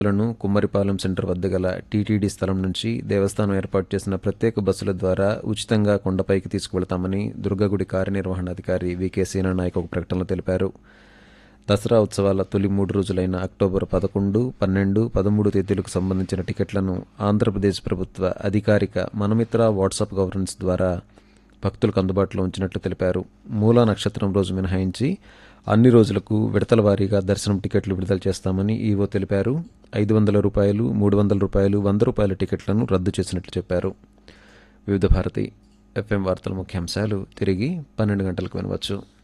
లను కుమ్మరిపాలెం సెంటర్ వద్ద గల టీటీడీ స్థలం నుంచి దేవస్థానం ఏర్పాటు చేసిన ప్రత్యేక బస్సుల ద్వారా ఉచితంగా కొండపైకి తీసుకువెళతామని దుర్గగుడి కార్యనిర్వహణాధికారి వికే నాయక్ ఒక ప్రకటనలో తెలిపారు దసరా ఉత్సవాల తొలి మూడు రోజులైన అక్టోబర్ పదకొండు పన్నెండు పదమూడు తేదీలకు సంబంధించిన టికెట్లను ఆంధ్రప్రదేశ్ ప్రభుత్వ అధికారిక మనమిత్ర వాట్సాప్ గవర్నెన్స్ ద్వారా భక్తులకు అందుబాటులో ఉంచినట్లు తెలిపారు మూలా నక్షత్రం రోజు మినహాయించి అన్ని రోజులకు విడతల వారీగా దర్శనం టికెట్లు విడుదల చేస్తామని ఈవో తెలిపారు ఐదు వందల రూపాయలు మూడు వందల రూపాయలు వంద రూపాయల టికెట్లను రద్దు చేసినట్లు చెప్పారు వివిధ భారతి ఎఫ్ఎం వార్తల ముఖ్యాంశాలు తిరిగి పన్నెండు గంటలకు వినవచ్చు